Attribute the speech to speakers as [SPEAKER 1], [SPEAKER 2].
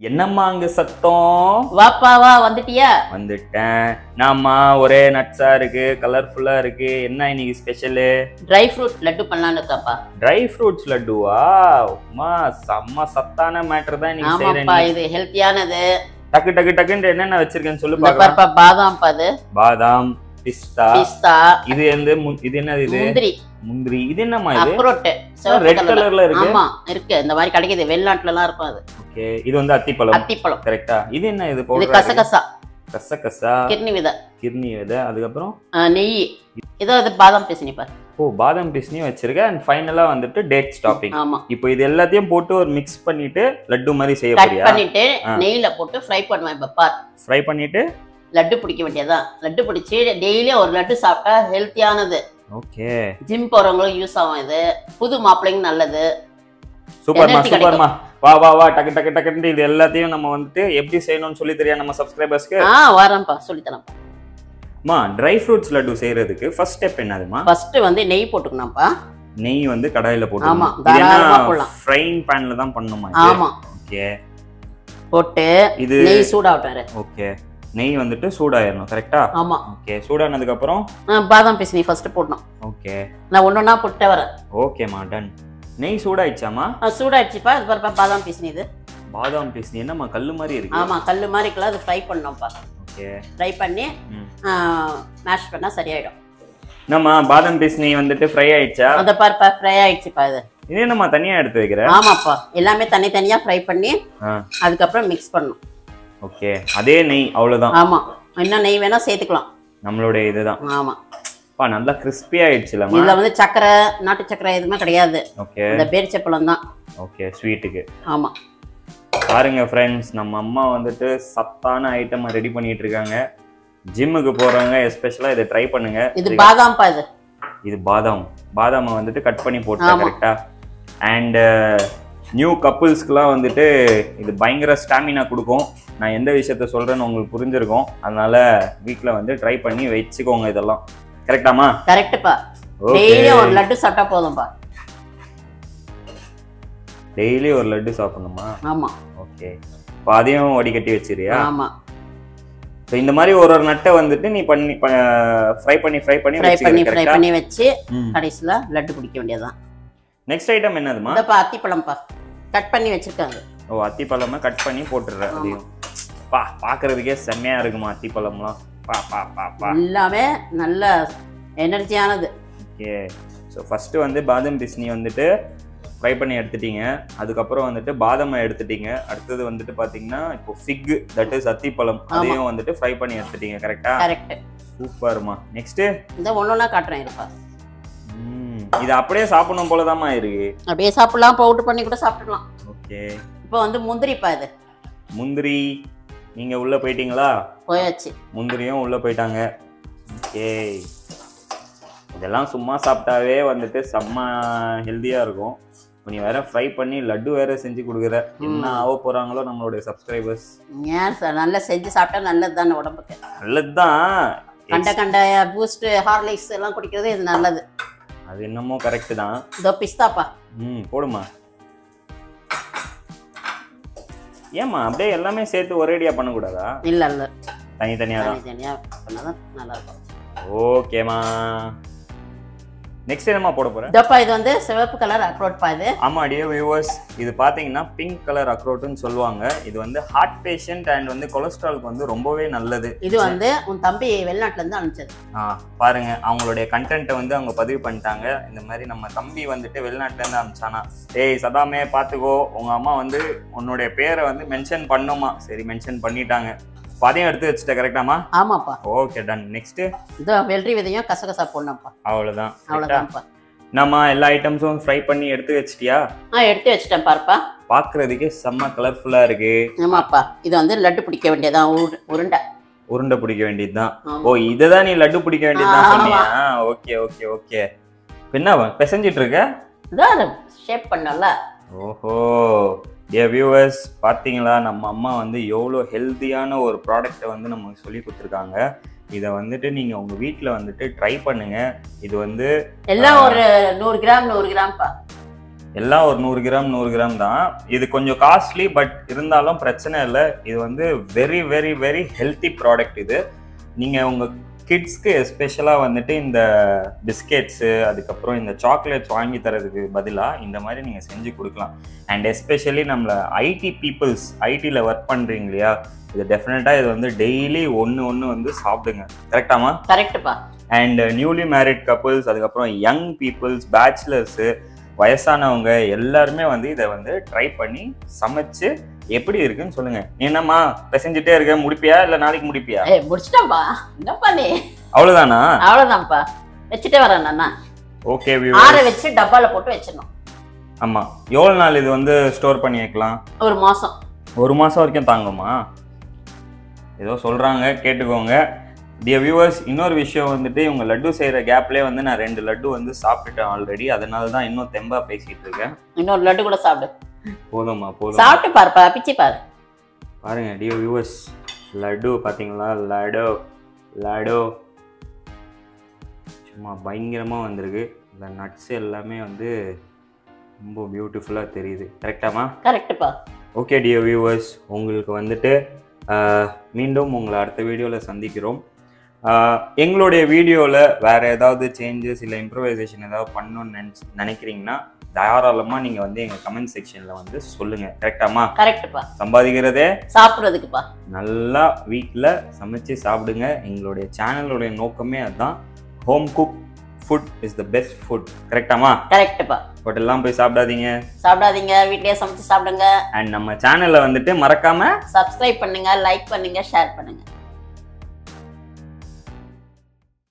[SPEAKER 1] என்னம்மா அங்க சத்தம்
[SPEAKER 2] வாப்பா வா வந்துட்டியா
[SPEAKER 1] வந்துட்டேன் நாமா ஒரே நட்ஸா இருக்கு கலர்ஃபுல்லா இருக்கு என்ன இன்னைக்கு ஸ்பெஷலு
[SPEAKER 2] ட்ரை ஃப்ரூட் லட்டு பண்ணலான்னு இருக்காப்பா
[SPEAKER 1] ட்ரை ஃப்ரூட்ஸ் லட்டுவா அம்மா செம்ம சத்தான மேட்டர் தான் இன்னைக்கு செய்றேன்
[SPEAKER 2] ஆமாப்பா
[SPEAKER 1] நீ.
[SPEAKER 2] இது ஹெல்த்தியானது
[SPEAKER 1] டக்கு டக்கு டக்குன்னு என்னென்ன வச்சிருக்கேன்னு சொல்லு
[SPEAKER 2] இந்த
[SPEAKER 1] பார்க்கலாம்
[SPEAKER 2] பாருப்பா பாதாம் பாது
[SPEAKER 1] பாதாம் பிஸ்தா
[SPEAKER 2] பிஸ்தா
[SPEAKER 1] இது எந்த மு- இது என்னது இது
[SPEAKER 2] முந்திரி
[SPEAKER 1] முந்திரி இது என்னம்மா இது
[SPEAKER 2] அக்ரோட்
[SPEAKER 1] ரெட் கலர்ல இருக்கு
[SPEAKER 2] ஆமா இருக்கு இந்த மாதிரி கிடைக்குது வெளிநாட்டுல எல்லாம் இருக்கும் அது
[SPEAKER 1] ஓகே இது வந்து அத்திப்பழம்
[SPEAKER 2] அத்திப்பழம்
[SPEAKER 1] கரெக்டா இது என்ன இது
[SPEAKER 2] இது
[SPEAKER 1] பவுடர்
[SPEAKER 2] கசகசா
[SPEAKER 1] கசகசா
[SPEAKER 2] கிர்னி விதை
[SPEAKER 1] கிர்னி விதை அதுக்கப்புறம்
[SPEAKER 2] ஆ, நெய் இதோ இது பாதாம் பிசினி பாரு
[SPEAKER 1] ஓ பாதாம் பிஸ்னியும் வச்சிருக்கேன் அண்ட் ஃபைனலா வந்துட்டு டேட் ஸ்டாப்பிங்
[SPEAKER 2] ஆமா
[SPEAKER 1] இப்போ இது எல்லாத்தையும் போட்டு ஒரு மிக்ஸ் பண்ணிட்டு லட்டு மாதிரி செய்ய
[SPEAKER 2] கட்
[SPEAKER 1] போறியா
[SPEAKER 2] பண்ணிட்டு
[SPEAKER 1] ஆ.
[SPEAKER 2] நெய்ல போட்டு ஃப்ரை பண்ணுவேன் இப்ப பார்
[SPEAKER 1] ஃப்ரை பண்ணிட்டு
[SPEAKER 2] லட்டு பிடிக்க வேண்டியதுதான் லட்டு பிடிச்சி டெய்லியும் ஒரு லட்டு சாப்பிட்டா ஹெல்த்தியானது
[SPEAKER 1] ஓகே
[SPEAKER 2] ஜிம் போறவங்களும் யூஸ் ஆகும் இது புது மாப்பிள்ளைங்க நல்லது
[SPEAKER 1] சூப்பர்மா
[SPEAKER 2] Energy
[SPEAKER 1] சூப்பர்மா வா வா வா டக்கு டக்கு டக்குன்ட்டு இது எல்லாத்தையும் நம்ம வந்துட்டு எப்படி செய்யணும்னு சொல்லி தெரியா நம்ம சப்ஸ்கிரைபர்ஸ்க்கு
[SPEAKER 2] ஆ வரேன்ப்பா சொல்லித்தரேன்
[SPEAKER 1] மா ட்ரை ஃப்ரூட்ஸ் லட்டு செய்யறதுக்கு ஃபர்ஸ்ட் ஸ்டெப் என்னதுமா
[SPEAKER 2] ஃபர்ஸ்ட் வந்து நெய் போட்டுக்கணும்ப்பா
[SPEAKER 1] நெய் வந்து கடாயில போட்டு
[SPEAKER 2] ஆமா,
[SPEAKER 1] இது
[SPEAKER 2] தாராளமா
[SPEAKER 1] என்ன
[SPEAKER 2] போடலாம்.
[SPEAKER 1] ஃப்ரைங் பேன்ல தான் பண்ணணுமா
[SPEAKER 2] ஆமா
[SPEAKER 1] ஓகே
[SPEAKER 2] போட்டு
[SPEAKER 1] இது
[SPEAKER 2] நெய் சூடாகட்டாரு
[SPEAKER 1] ஓகே நெய் வந்துட்டு சூடாயிரணும் கரெக்டா
[SPEAKER 2] ஆமா
[SPEAKER 1] ஓகே சூடானதுக்கு அப்புறம்
[SPEAKER 2] ஆ, பாதாம் பிசினி ஃபர்ஸ்ட் போடணும்
[SPEAKER 1] ஓகே
[SPEAKER 2] நான் ஒன்னொன்னா போட்டு வரேன்
[SPEAKER 1] ஓகேம்மா டன் நெய் சூடாயிடுச்சாமா
[SPEAKER 2] ஆ, சூடாயிடுச்சுப்பா இது பாருப்பா பாதாம் பிசினி இது
[SPEAKER 1] பாதாம் பீஸ் என்னம்மா கல்லு மாதிரி இருக்கு
[SPEAKER 2] ஆமா கல்லு மாதிரி இருக்கலாம் அது ஃப்ரை பண்ணோம்ப்பா
[SPEAKER 1] ஓகே
[SPEAKER 2] ஃப்ரை பண்ணி
[SPEAKER 1] ம்.
[SPEAKER 2] மேஷ் பண்ணா சரியாயிடும்
[SPEAKER 1] என்னம்மா பாதாம் பீஸ் நீ வந்துட்டு ஃப்ரை ஆயிடுச்சா
[SPEAKER 2] அந்த பாருப்பா ஃப்ரை ஆயிடுச்சுப்பா இது
[SPEAKER 1] இது என்னம்மா தனியா எடுத்து வைக்கிற
[SPEAKER 2] ஆமாப்பா எல்லாமே தனித்தனியா ஃப்ரை பண்ணி
[SPEAKER 1] ஆ
[SPEAKER 2] அதுக்கப்புறம் மிக்ஸ் பண்ணணும்
[SPEAKER 1] ஓகே அதே நெய் அவ்வளவுதான்
[SPEAKER 2] ஆமா இன்னும் நெய் வேணா சேர்த்துக்கலாம்
[SPEAKER 1] நம்மளுடைய இதுதான்
[SPEAKER 2] ஆமா
[SPEAKER 1] பா நல்லா கிறிஸ்பி ஆயிடுச்சுலம்மா
[SPEAKER 2] இதுல வந்து சக்கரை நாட்டு சக்கரை எதுவுமே கிடையாது
[SPEAKER 1] ஓகே
[SPEAKER 2] இந்த பேரிச்சப்பழம் தான்
[SPEAKER 1] ஓகே ஸ்வீட்டுக்கு
[SPEAKER 2] ஆமா
[SPEAKER 1] பாருங்க ஃப்ரெண்ட்ஸ் நம்ம அம்மா வந்துட்டு சத்தான ஐட்டம் ரெடி பண்ணிட்டு இருக்காங்க ஜிம்முக்கு போறவங்க எஸ்பெஷலா இதை ட்ரை பண்ணுங்க
[SPEAKER 2] இது பாதாம்பா இது
[SPEAKER 1] இது பாதாம் பாதாமை வந்துட்டு கட் பண்ணி போட்டேன்
[SPEAKER 2] ஆமா.
[SPEAKER 1] கரெக்டா அண்ட் நியூ கப்புள்ஸ்க்குலாம் வந்துட்டு இது பயங்கர ஸ்டாமினா கொடுக்கும் நான் எந்த விஷயத்த சொல்றேன்னு உங்களுக்கு புரிஞ்சிருக்கும் அதனால வீட்டில் வந்து ட்ரை பண்ணி வச்சுக்கோங்க இதெல்லாம் கரெக்டாமா
[SPEAKER 2] கரெக்டுப்பா
[SPEAKER 1] ஓகே
[SPEAKER 2] டெய்லியும் ஒரு லட்டு சாப்பிட்டா போதும்பா
[SPEAKER 1] டெய்லி ஒரு லட்டு சாப்பிடணுமா
[SPEAKER 2] ஆமா
[SPEAKER 1] ஓகே இப்போ அதையும் வடிகட்டி வச்சிரியா
[SPEAKER 2] ஆமா
[SPEAKER 1] ஸோ இந்த மாதிரி ஒரு ஒரு நட்டை வந்துட்டு நீ பண்ணி ஃப்ரை பண்ணி ஃப்ரை பண்ணி
[SPEAKER 2] ஃப்ரை பண்ணி ஃப்ரை
[SPEAKER 1] வச்சுக்கிறேன்
[SPEAKER 2] பண்ணி வச்சு
[SPEAKER 1] ம்
[SPEAKER 2] கடைசியில லட்டு பிடிக்க வேண்டியதுதான்
[SPEAKER 1] நெக்ஸ்ட் ஐட்டம் என்னதுமா
[SPEAKER 2] இந்தப்பா அத்திப்பழம்ப்பா கட் பண்ணி வச்சிருக்காங்க
[SPEAKER 1] ஓ அத்திப்பழமை கட் பண்ணி போட்டுடுறேன் அதையும் பா பார்க்கறதுக்கே செம்மையா இருக்குமா அத்திப்பழம்லாம் பா பா பா பா
[SPEAKER 2] எல்லாமே நல்ல எனர்ஜியானது
[SPEAKER 1] ஓகே ஸோ ஃபஸ்ட்டு வந்து பாதாம் பிஸ்னி வந்துட்டு ஃப்ரை பண்ணி எடுத்துட்டீங்க அதுக்கப்புறம் வந்துட்டு பாதாமை எடுத்துட்டீங்க அடுத்தது வந்துட்டு பார்த்தீங்கன்னா இப்போ ஃபிக் தட் இஸ் அத்திப்பழம் அதையும் வந்துட்டு ஃப்ரை பண்ணி எடுத்துட்டீங்க கரெக்டா
[SPEAKER 2] கரெக்ட்
[SPEAKER 1] சூப்பர்மா நெக்ஸ்ட்டு
[SPEAKER 2] இந்த ஒன்னொன்னா காட்டுறேன் இருப்பா
[SPEAKER 1] இது அப்படியே சாப்பிடணும் போலதாம்மா இருக்கு
[SPEAKER 2] அப்படியே சாப்பிடலாம் பவுடர் பண்ணி கூட சாப்பிட்டுக்கலாம்
[SPEAKER 1] ஓகே
[SPEAKER 2] இப்போ வந்து முந்திரிப்பா இது
[SPEAKER 1] முந்திரி நீங்க உள்ள போயிட்டீங்களா
[SPEAKER 2] போயாச்சு
[SPEAKER 1] முந்திரியும் உள்ள போயிட்டாங்க ஓகே இதெல்லாம் சும்மா சாப்பிட்டாவே வந்துட்டு செம்ம ஹெல்தியா இருக்கும் இப்போ நீ வேற ஃப்ரை பண்ணி லட்டு வேற செஞ்சு கொடுக்குற என்ன ஆக போறாங்களோ நம்மளுடைய சப்ஸ்கிரைபர்ஸ்
[SPEAKER 2] ஏன் சார் நல்லா செஞ்சு சாப்பிட்டா நல்லது தானே உடம்புக்கு
[SPEAKER 1] நல்லதுதான்
[SPEAKER 2] கண்ட கண்ட பூஸ்ட் ஹார்லிக்ஸ் எல்லாம் குடிக்கிறது இது நல்லது
[SPEAKER 1] அது என்னமோ கரெக்ட் தான்
[SPEAKER 2] இதோ பிஸ்தாப்பா
[SPEAKER 1] ம் போடுமா ஏம்மா அப்படியே எல்லாமே சேர்த்து ஒரேடியா பண்ணக்கூடாதா
[SPEAKER 2] இல்ல இல்ல
[SPEAKER 1] தனித்தனியா தான்
[SPEAKER 2] தனித்தனியா பண்ணாதான் நல்லா இருக்கும்
[SPEAKER 1] ஓகேம்மா நெக்ஸ்ட் என்னம்மா போட போற
[SPEAKER 2] இதோப்பா இது வந்து சிவப்பு கலர் அக்ரோட்பா இது
[SPEAKER 1] ஆமா டியர் வியூவர்ஸ் இது பாத்தீங்கன்னா பிங்க் கலர் அக்ரோட்னு சொல்லுவாங்க இது வந்து ஹார்ட் பேஷண்ட் அண்ட் வந்து கொலஸ்ட்ராலுக்கு வந்து ரொம்பவே நல்லது
[SPEAKER 2] இது வந்து உன் தம்பி வெளிநாட்டுல இருந்து அனுப்பிச்சது
[SPEAKER 1] ஆ, பாருங்க அவங்களுடைய கண்டென்ட்டை வந்து அவங்க பதிவு பண்ணிட்டாங்க இந்த மாதிரி நம்ம தம்பி வந்துட்டு வெளிநாட்டுல இருந்து அனுப்பிச்சானா ஏய் சதாமே பாத்துக்கோ உங்க அம்மா வந்து உன்னுடைய பேரை வந்து மென்ஷன் பண்ணுமா சரி மென்ஷன் பண்ணிட்டாங்க இப்போ அதையும் எடுத்து வச்சுட்ட கரெக்டாமா
[SPEAKER 2] ஆமாப்பா
[SPEAKER 1] ஓகே டன் நெக்ஸ்ட்
[SPEAKER 2] இதோ வெள்ளரி விதையும் கசகசா போடணும்ப்பா
[SPEAKER 1] அவ்வளவுதான் correct ஆ?
[SPEAKER 2] அவ்வளவுதான்ப்பா
[SPEAKER 1] நம்ம எல்லா ஐட்டம்ஸும் ஃப்ரை பண்ணி எடுத்து வச்சிட்டியா
[SPEAKER 2] ஆ எடுத்து வச்சுட்டேன் பாருப்பா
[SPEAKER 1] பாக்குறதுக்கே செம்ம கலர்ஃபுல்லா இருக்கு
[SPEAKER 2] ஆமாப்பா இது வந்து லட்டு பிடிக்க வேண்டியதான் உரு- உருண்டை
[SPEAKER 1] உருண்டை பிடிக்க வேண்டியதுதான்
[SPEAKER 2] ஆமா.
[SPEAKER 1] ஓ இததான் நீ லட்டு பிடிக்க வேண்டியதுதான்
[SPEAKER 2] ஆமா.
[SPEAKER 1] சொன்னியா ஓகே ஓகே ஓகே என்ன பிசைஞ்சிட்டு இருக்க
[SPEAKER 2] இதான் ஷேப் பண்ணல
[SPEAKER 1] ஓஹோ ஏ வியூவர்ஸ் பார்த்தீங்களா நம்ம அம்மா வந்து எவ்வளோ ஹெல்த்தியான ஒரு ப்ராடக்ட்டை வந்து நமக்கு சொல்லி கொடுத்துருக்காங்க இதை வந்துட்டு நீங்கள் உங்கள் வீட்டில் வந்துட்டு ட்ரை பண்ணுங்க இது வந்து
[SPEAKER 2] எல்லாம் ஒரு நூறு கிராம் நூறு கிராம்ப்பா
[SPEAKER 1] எல்லாம் ஒரு நூறு கிராம் நூறு கிராம் தான் இது கொஞ்சம் காஸ்ட்லி பட் இருந்தாலும் பிரச்சனை இல்லை இது வந்து very very very healthy product இது நீங்கள் உங்கள் கிட்ஸ்க்கு எஸ்பெஷலாக வந்துட்டு இந்த பிஸ்கெட்ஸு அதுக்கப்புறம் இந்த சாக்லேட்ஸ் வாங்கி தரதுக்கு பதிலாக இந்த மாதிரி நீங்கள் செஞ்சு கொடுக்கலாம் அண்ட் எஸ்பெஷலி நம்மளை ஐடி பீப்புள்ஸ் ஐடியில் ஒர்க் பண்ணுறீங்க இல்லையா இது டெஃபினட்டாக இது வந்து டெய்லி ஒன்று ஒன்று வந்து சாப்பிடுங்க கரெக்டாமா
[SPEAKER 2] கரெக்டுப்பா
[SPEAKER 1] அண்ட் நியூலி மேரிட் கப்புள்ஸ் அதுக்கப்புறம் யங் பீப்புள்ஸ் பேச்சுலர்ஸு வயசானவங்க எல்லாருமே வந்து இதை வந்து ட்ரை பண்ணி சமைச்சு எப்படி இருக்குன்னு சொல்லுங்க நீ என்னம்மா பிசைஞ்சிட்டே இருக்க முடிப்பியா இல்லை நாளைக்கு முடிப்பியா
[SPEAKER 2] ஏய் முடிச்சிட்டேன்ப்பா என்னப்பா நீ
[SPEAKER 1] அவ்வளோதானா
[SPEAKER 2] அவ்வளோதான்ப்பா வச்சுட்டே வரேன் நான்
[SPEAKER 1] ஓகே
[SPEAKER 2] ஆற வச்சு டப்பால போட்டு வச்சிடணும்
[SPEAKER 1] ஆமாம் எவ்வளோ நாள் இது வந்து ஸ்டோர் பண்ணி வைக்கலாம்
[SPEAKER 2] ஒரு மாசம்
[SPEAKER 1] ஒரு மாதம் வரைக்கும் தாங்குமா ஏதோ சொல்கிறாங்க கேட்டுக்கோங்க டியர் வியூவர்ஸ் இன்னொரு விஷயம் வந்துட்டு இவங்க லட்டு செய்கிற கேப்லேயே வந்து நான் ரெண்டு லட்டு வந்து சாப்பிட்டுட்டேன் ஆல்ரெடி அதனால தான் இன்னும் தெம்பா பேசிகிட்டு இருக்கேன்
[SPEAKER 2] இன்னொரு லட்டு கூட சாப்பிடு
[SPEAKER 1] போதும்மா போதும்
[SPEAKER 2] சாப்பிட்டு பாருப்பா பிச்சு பாரு
[SPEAKER 1] பாருங்க டியோ வியூவர்ஸ் லட்டு பார்த்தீங்களா லடு லடு சும்மா பயங்கரமாக வந்திருக்கு இந்த நட்ஸ் எல்லாமே வந்து ரொம்ப பியூட்டிஃபுல்லாக தெரியுது கரெக்டாமா
[SPEAKER 2] கரெக்டுப்பா
[SPEAKER 1] ஓகே டியோ வியூவர்ஸ் உங்களுக்கு வந்துட்டு ஆஹ், மீண்டும் உங்களை அடுத்த வீடியோவில் சந்திக்கிறோம் ஆஹ், எங்களுடைய வீடியோவில் வேறு ஏதாவது சேஞ்சஸ் இல்லை இம்ப்ரவைசேஷன் ஏதாவது பண்ணணும்னு நினச்சி நினைக்கிறீங்கன்னா தாராளமாக நீங்கள் வந்து எங்கள் கமெண்ட் செக்ஷனில் வந்து சொல்லுங்கள் கரெக்டாமா
[SPEAKER 2] கரெக்டுப்பா
[SPEAKER 1] சம்பாதிக்கிறதே
[SPEAKER 2] சாப்பிட்றதுக்குப்பா நல்லா
[SPEAKER 1] நல்லா வீட்டில் சமைச்சு சாப்பிடுங்க எங்களுடைய சேனலுடைய நோக்கமே அதுதான் home cook food is the best food கரெக்டாமா
[SPEAKER 2] கரெக்டுப்பா
[SPEAKER 1] ஹோட்டல்லாம் போய் சாப்பிடாதீங்க
[SPEAKER 2] சாப்பிடாதீங்க வீட்லயே சமைச்சு சாப்பிடுங்க
[SPEAKER 1] அண்ட் நம்ம சேனலை வந்துட்டு மறக்காம
[SPEAKER 2] சப்ஸ்கிரைப் பண்ணுங்க லைக் பண்ணுங்க ஷேர் பண்ணுங்க